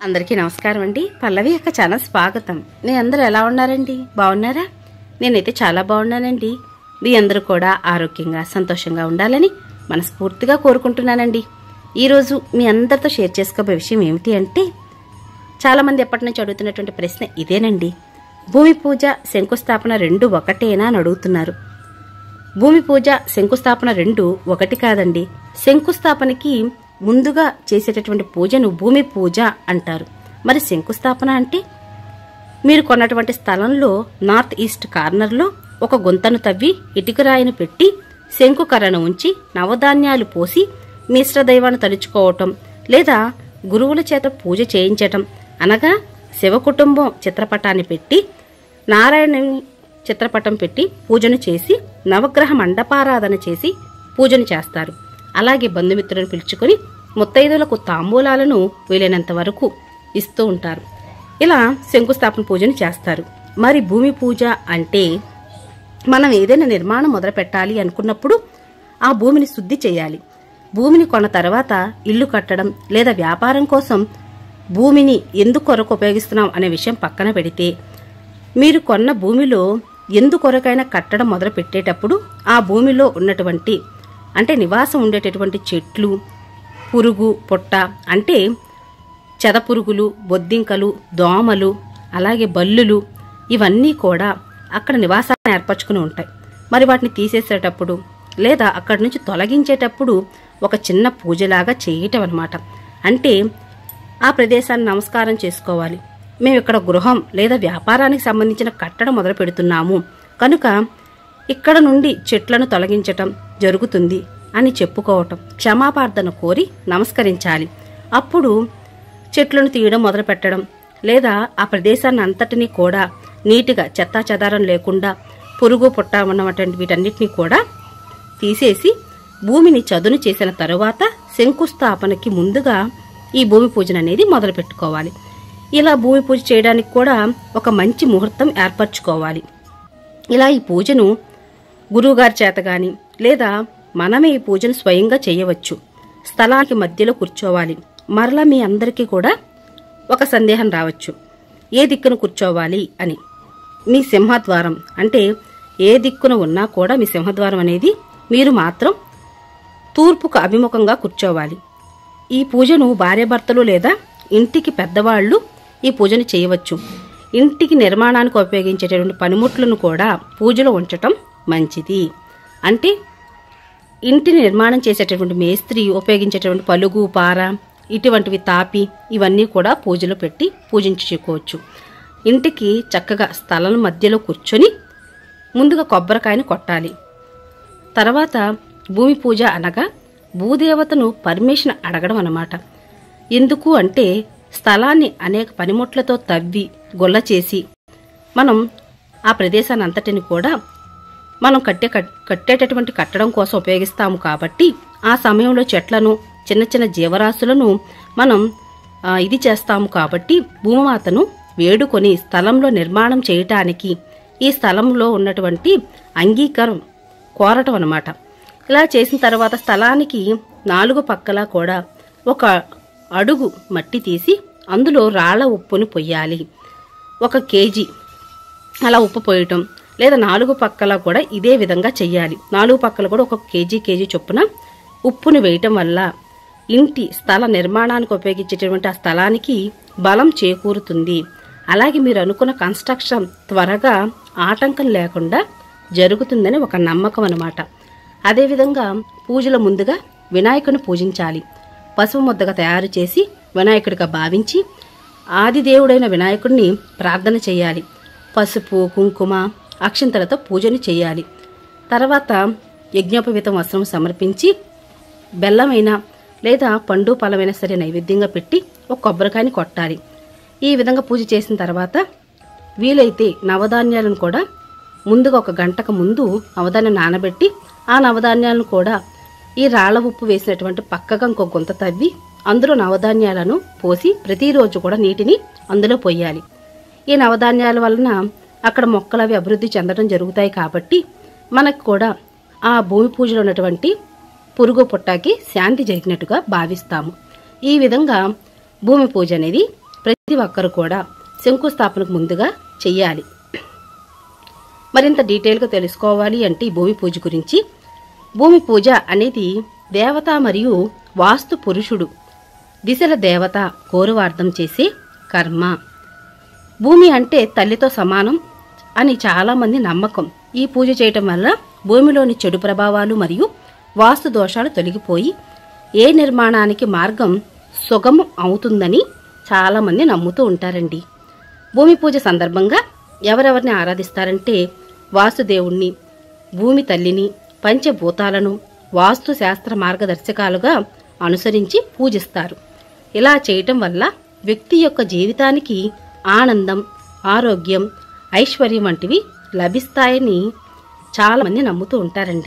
అందరికీ నమస్కారం అండి పల్లవి యొక్క ఛానల్ స్వాగతం మీ అందరూ ఎలా ఉన్నారండి బాగున్నారా నేనైతే చాలా బాగున్నానండి మీ అందరూ కూడా ఆరోగ్యంగా సంతోషంగా ఉండాలని మనస్ఫూర్తిగా కోరుకుంటున్నానండి ఈరోజు మీ అందరితో షేర్ చేసుకోబోయే విషయం ఏమిటి అంటే చాలామంది ఎప్పటి నుంచి అడుగుతున్నటువంటి ప్రశ్న ఇదేనండి భూమి పూజ శంకుస్థాపన రెండు ఒకటేనా అని అడుగుతున్నారు భూమి పూజ శంకుస్థాపన రెండు ఒకటి కాదండి శంకుస్థాపనకి ముందుగా చేసేటటువంటి పూజను భూమి పూజ అంటారు మరి శంకుస్థాపన అంటే మీరు కొన్నటువంటి స్థలంలో నార్త్ ఈస్ట్ కార్నర్లో ఒక గుంతను తవ్వి ఇటుకరాయిని పెట్టి శంకుకర్రను ఉంచి నవధాన్యాలు పోసి మీ ఇష్టదైవాన్ని తలుచుకోవటం లేదా గురువుల చేత పూజ చేయించటం అనగా శివ కుటుంబం చిత్రపటాన్ని పెట్టి నారాయణుని చిత్రపటం పెట్టి పూజను చేసి నవగ్రహ మండపారాధన చేసి పూజను చేస్తారు అలాగే బంధుమిత్రులను పిలుచుకొని ముత్తైదులకు తాంబూలాలను వీలైనంత వరకు ఇస్తూ ఉంటారు ఇలా శంకుస్థాపన పూజను చేస్తారు మరి భూమి పూజ అంటే మనం ఏదైనా నిర్మాణం మొదలు పెట్టాలి అనుకున్నప్పుడు ఆ భూమిని శుద్ధి చేయాలి భూమిని కొన్న తర్వాత ఇల్లు కట్టడం లేదా వ్యాపారం కోసం భూమిని ఎందుకొరకు ఉపయోగిస్తున్నాం అనే విషయం పక్కన పెడితే మీరు కొన్న భూమిలో ఎందుకొరకైనా కట్టడం మొదలు పెట్టేటప్పుడు ఆ భూమిలో ఉన్నటువంటి అంటే నివాసం ఉండేటటువంటి చెట్లు పురుగు పొట్ట అంటే చెదపురుగులు బొద్దింకలు దోమలు అలాగే బల్లులు ఇవన్నీ కూడా అక్కడ నివాసాన్ని ఏర్పరచుకుని ఉంటాయి మరి వాటిని తీసేసేటప్పుడు లేదా అక్కడి నుంచి తొలగించేటప్పుడు ఒక చిన్న పూజలాగా చేయటం అనమాట అంటే ఆ ప్రదేశాన్ని నమస్కారం చేసుకోవాలి మేము ఇక్కడ గృహం లేదా వ్యాపారానికి సంబంధించిన కట్టడం మొదలు పెడుతున్నాము కనుక ఇక్కడ నుండి చెట్లను తొలగించటం జరుగుతుంది అని చెప్పుకోవటం క్షమాపార్థన కోరి నమస్కరించాలి అప్పుడు చెట్లను తీయడం మొదలు పెట్టడం లేదా ఆ ప్రదేశాన్ని అంతటినీ కూడా నీటిగా చెత్తా చెదారం లేకుండా పురుగు పుట్ట ఉన్నటువంటి వీటన్నిటిని కూడా తీసేసి భూమిని చదును చేసిన తరువాత శంకుస్థాపనకి ముందుగా ఈ భూమి పూజన అనేది మొదలు పెట్టుకోవాలి ఇలా భూమి పూజ చేయడానికి కూడా ఒక మంచి ముహూర్తం ఏర్పరచుకోవాలి ఇలా ఈ పూజను గురువుగారి చేత గాని లేదా మనమే ఈ పూజను స్వయంగా చేయవచ్చు స్థలానికి మధ్యలో కూర్చోవాలి మరలా మీ అందరికీ కూడా ఒక సందేహం రావచ్చు ఏ దిక్కున కూర్చోవాలి అని మీ సింహద్వారం అంటే ఏ దిక్కున ఉన్నా కూడా మీ సింహద్వారం అనేది మీరు మాత్రం తూర్పుకు అభిముఖంగా కూర్చోవాలి ఈ పూజను భార్యాభర్తలు లేదా ఇంటికి పెద్దవాళ్ళు ఈ పూజను చేయవచ్చు ఇంటికి నిర్మాణానికి ఉపయోగించేటటువంటి పనిముట్లను కూడా పూజలో ఉంచటం మంచిది అంటే ఇంటిని నిర్మాణం చేసేటటువంటి మేస్త్రి ఉపయోగించేటటువంటి పలుగు పార ఇటువంటివి తాపి ఇవన్నీ కూడా పూజలో పెట్టి పూజించుకోవచ్చు ఇంటికి చక్కగా స్థలం మధ్యలో కూర్చొని ముందుగా కొబ్బరికాయను కొట్టాలి తర్వాత భూమి పూజ అనగా భూదేవతను పర్మిషన్ అడగడం అన్నమాట ఎందుకు అంటే స్థలాన్ని అనేక పనిముట్లతో తవ్వి గొల్ల చేసి మనం ఆ ప్రదేశాన్ని అంతటిని కూడా మనం కట్టే కట్టేటటువంటి కట్టడం కోసం ఉపయోగిస్తాము కాబట్టి ఆ సమయంలో చెట్లను చిన్న చిన్న జీవరాశులను మనం ఆ, ఇది చేస్తాము కాబట్టి భూమాతను వేడుకొని స్థలంలో నిర్మాణం చేయటానికి ఈ స్థలంలో ఉన్నటువంటి అంగీకారం కోరటం అన్నమాట ఇలా చేసిన తర్వాత స్థలానికి నాలుగు పక్కల కూడా ఒక అడుగు మట్టి తీసి అందులో రాళ్ల ఉప్పుని పొయ్యాలి ఒక కేజీ అలా ఉప్పు పోయటం లేదా నాలుగు పక్కల కూడా ఇదే విధంగా చెయ్యాలి నాలుగు పక్కల కూడా ఒక కేజీ కేజీ చొప్పున ఉప్పుని వేయటం వల్ల ఇంటి స్థల నిర్మాణానికి ఉపయోగించేటటువంటి ఆ స్థలానికి బలం చేకూరుతుంది అలాగే మీరు అనుకున్న కన్స్ట్రక్షన్ త్వరగా ఆటంకం లేకుండా జరుగుతుందని ఒక నమ్మకం అన్నమాట అదేవిధంగా పూజల ముందుగా వినాయకుని పూజించాలి పసుపు ముద్దగా తయారు చేసి వినాయకుడిగా భావించి ఆదిదేవుడైన వినాయకుడిని ప్రార్థన చేయాలి పసుపు కుంకుమ అక్షింతలతో పూజను చేయాలి తర్వాత యజ్ఞోపవీతం వస్త్రం సమర్పించి బెల్లమైన లేదా పండు ఫలమైన సరే నైవేద్యంగా పెట్టి ఒక కొబ్బరికాయని కొట్టాలి ఈ విధంగా పూజ చేసిన తర్వాత వీలైతే నవధాన్యాలను కూడా ముందుగా ఒక గంటకు ముందు నవధాన్యం నానబెట్టి ఆ నవధాన్యాలను కూడా ఈ రాళ్ల ఉప్పు వేసినటువంటి పక్కగా ఇంకో గుంత తవ్వి అందులో నవధాన్యాలను పోసి ప్రతిరోజు కూడా నీటిని అందులో పోయాలి ఈ నవధాన్యాల వలన అక్కడ మొక్కలు అవి అభివృద్ధి చెందడం జరుగుతాయి కాబట్టి మనకు కూడా ఆ భూమి పూజలో ఉన్నటువంటి పురుగు పుట్టకి శాంతి జరిగినట్టుగా భావిస్తాము ఈ విధంగా భూమి పూజ అనేది ప్రతి ఒక్కరు కూడా శంకుస్థాపనకు ముందుగా చెయ్యాలి మరింత డీటెయిల్గా తెలుసుకోవాలి అంటే ఈ భూమి పూజ గురించి భూమి పూజ అనేది దేవత మరియు వాస్తు పురుషుడు దిశల దేవత గౌరవార్థం చేసే కర్మ భూమి అంటే తల్లితో సమానం అని చాలామంది నమ్మకం ఈ పూజ చేయటం వల్ల భూమిలోని చెడు ప్రభావాలు మరియు వాస్తు దోషాలు తొలగిపోయి ఏ నిర్మాణానికి మార్గం సుగమం అవుతుందని చాలామంది నమ్ముతూ ఉంటారండి భూమి పూజ సందర్భంగా ఎవరెవరిని ఆరాధిస్తారంటే వాసుదేవుణ్ణి భూమి తల్లిని పంచభూతాలను వాస్తు శాస్త్ర మార్గదర్శకాలుగా అనుసరించి పూజిస్తారు ఇలా చేయటం వల్ల వ్యక్తి యొక్క జీవితానికి ఆనందం ఆరోగ్యం ఐశ్వర్యం వంటివి లభిస్తాయని చాలామంది నమ్ముతూ ఉంటారండి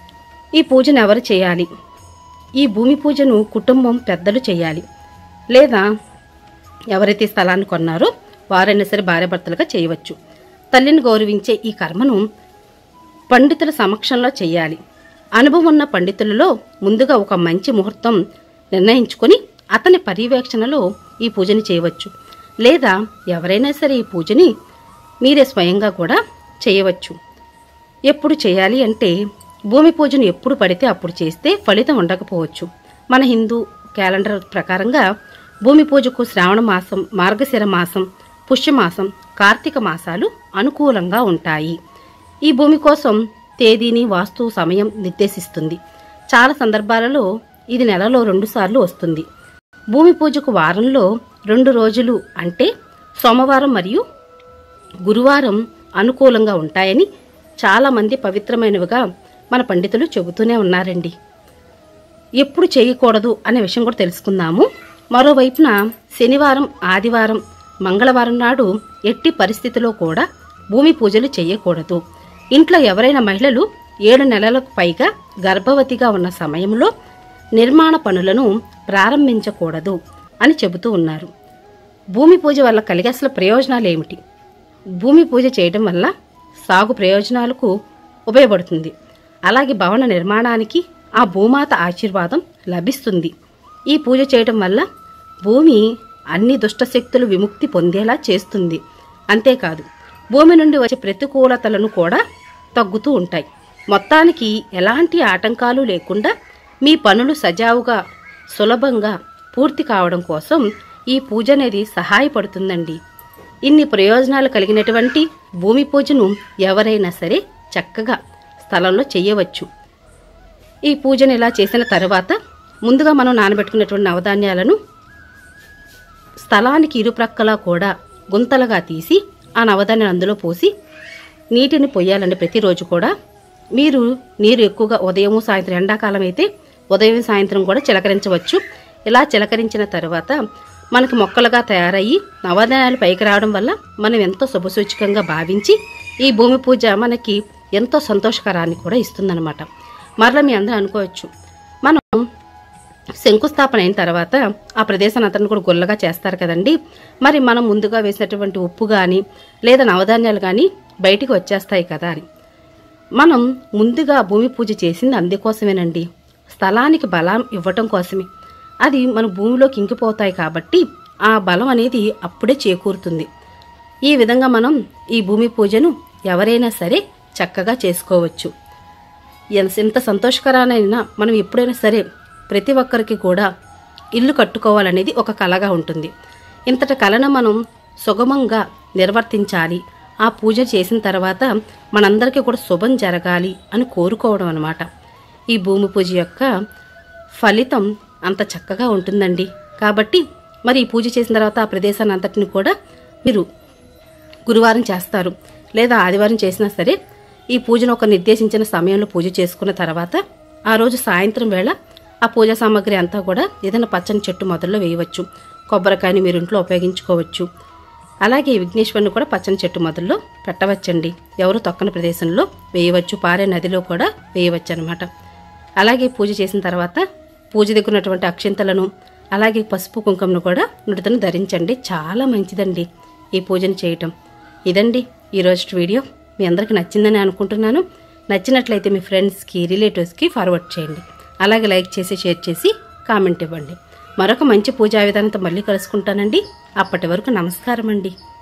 ఈ పూజను ఎవరు చేయాలి ఈ భూమి పూజను కుటుంబం పెద్దలు చేయాలి లేదా ఎవరైతే స్థలాన్ని కొన్నారో వారైనా సరే భార్యాభర్తలుగా చేయవచ్చు తల్లిని గౌరవించే ఈ కర్మను పండితుల సమక్షంలో చేయాలి అనుభవం ఉన్న పండితులలో ముందుగా ఒక మంచి ముహూర్తం నిర్ణయించుకొని అతని పర్యవేక్షణలో ఈ పూజని చేయవచ్చు లేదా ఎవరైనా సరే ఈ పూజని మీరే స్వయంగా కూడా చేయవచ్చు ఎప్పుడు చేయాలి అంటే భూమి పూజను ఎప్పుడు పడితే అప్పుడు చేస్తే ఫలితం ఉండకపోవచ్చు మన హిందూ క్యాలెండర్ ప్రకారంగా భూమి పూజకు శ్రావణ మాసం మార్గశిర మాసం పుష్యమాసం కార్తీక మాసాలు అనుకూలంగా ఉంటాయి ఈ భూమి కోసం తేదీని వాస్తు సమయం నిర్దేశిస్తుంది చాలా సందర్భాలలో ఇది నెలలో రెండుసార్లు వస్తుంది భూమి పూజకు వారంలో రెండు రోజులు అంటే సోమవారం మరియు గురువారం అనుకూలంగా ఉంటాయని చాలామంది పవిత్రమైనవిగా మన పండితులు చెబుతూనే ఉన్నారండి ఎప్పుడు చేయకూడదు అనే విషయం కూడా తెలుసుకుందాము మరోవైపున శనివారం ఆదివారం మంగళవారం నాడు ఎట్టి పరిస్థితిలో కూడా భూమి పూజలు చేయకూడదు ఇంట్లో ఎవరైనా మహిళలు ఏడు నెలలకు పైగా గర్భవతిగా ఉన్న సమయంలో నిర్మాణ పనులను ప్రారంభించకూడదు అని చెబుతూ ఉన్నారు భూమి పూజ వల్ల కలిగే అసలు ప్రయోజనాలు ఏమిటి భూమి పూజ చేయడం వల్ల సాగు ప్రయోజనాలకు ఉపయోగపడుతుంది అలాగే భవన నిర్మాణానికి ఆ భూమాత ఆశీర్వాదం లభిస్తుంది ఈ పూజ చేయడం వల్ల భూమి అన్ని దుష్టశక్తులు విముక్తి పొందేలా చేస్తుంది అంతేకాదు భూమి నుండి వచ్చే ప్రతికూలతలను కూడా తగ్గుతూ ఉంటాయి మొత్తానికి ఎలాంటి ఆటంకాలు లేకుండా మీ పనులు సజావుగా సులభంగా పూర్తి కావడం కోసం ఈ పూజ అనేది సహాయపడుతుందండి ఇన్ని ప్రయోజనాలు కలిగినటువంటి భూమి పూజను ఎవరైనా సరే చక్కగా స్థలంలో చేయవచ్చు ఈ పూజను ఇలా చేసిన తర్వాత ముందుగా మనం నానబెట్టుకున్నటువంటి నవధాన్యాలను స్థలానికి ఇరుప్రక్కలా కూడా గుంతలుగా తీసి ఆ నవధాన్యాలు అందులో పోసి నీటిని పొయ్యాలండి ప్రతిరోజు కూడా మీరు నీరు ఎక్కువగా ఉదయం సాయంత్రం ఎండాకాలం అయితే ఉదయం సాయంత్రం కూడా చిలకరించవచ్చు ఇలా చిలకరించిన తర్వాత మనకి మొక్కలుగా తయారయ్యి నవధాన్యాలు పైకి రావడం వల్ల మనం ఎంతో శుభసూచకంగా భావించి ఈ భూమి పూజ మనకి ఎంతో సంతోషకరాన్ని కూడా ఇస్తుందన్నమాట మరలా మీ అందరూ అనుకోవచ్చు మనం శంకుస్థాపన అయిన తర్వాత ఆ ప్రదేశాన్ని అతను కూడా గుల్లగా చేస్తారు కదండి మరి మనం ముందుగా వేసినటువంటి ఉప్పు కానీ లేదా నవధాన్యాలు కానీ బయటికి వచ్చేస్తాయి కదా అని మనం ముందుగా భూమి పూజ చేసింది అందుకోసమేనండి స్థలానికి బలం ఇవ్వటం కోసమే అది మన భూమిలోకి ఇంకిపోతాయి కాబట్టి ఆ బలం అనేది అప్పుడే చేకూరుతుంది ఈ విధంగా మనం ఈ భూమి పూజను ఎవరైనా సరే చక్కగా చేసుకోవచ్చు ఎంత ఎంత సంతోషకరమైన మనం ఎప్పుడైనా సరే ప్రతి ఒక్కరికి కూడా ఇల్లు కట్టుకోవాలనేది ఒక కళగా ఉంటుంది ఇంతటి కళను మనం సుగమంగా నిర్వర్తించాలి ఆ పూజ చేసిన తర్వాత మనందరికీ కూడా శుభం జరగాలి అని కోరుకోవడం అనమాట ఈ భూమి పూజ యొక్క ఫలితం అంత చక్కగా ఉంటుందండి కాబట్టి మరి ఈ పూజ చేసిన తర్వాత ఆ ప్రదేశాన్ని అంతటిని కూడా మీరు గురువారం చేస్తారు లేదా ఆదివారం చేసినా సరే ఈ పూజను ఒక నిర్దేశించిన సమయంలో పూజ చేసుకున్న తర్వాత ఆ రోజు సాయంత్రం వేళ ఆ పూజా సామాగ్రి అంతా కూడా ఏదైనా పచ్చని చెట్టు మొదల్లో వేయవచ్చు కొబ్బరికాయని మీరు ఇంట్లో ఉపయోగించుకోవచ్చు అలాగే విఘ్నేశ్వరుని కూడా పచ్చని చెట్టు మొదల్లో పెట్టవచ్చండి ఎవరు తొక్కని ప్రదేశంలో వేయవచ్చు పారే నదిలో కూడా వేయవచ్చు అనమాట అలాగే పూజ చేసిన తర్వాత పూజ దగ్గర ఉన్నటువంటి అక్షింతలను అలాగే పసుపు కుంకుమను కూడా నుడితను ధరించండి చాలా మంచిదండి ఈ పూజను చేయటం ఇదండి ఈరోజు వీడియో మీ అందరికీ నచ్చిందని అనుకుంటున్నాను నచ్చినట్లయితే మీ ఫ్రెండ్స్కి రిలేటివ్స్కి ఫార్వర్డ్ చేయండి అలాగే లైక్ చేసి షేర్ చేసి కామెంట్ ఇవ్వండి మరొక మంచి పూజా విధానంతో మళ్ళీ కలుసుకుంటానండి అప్పటి వరకు నమస్కారం అండి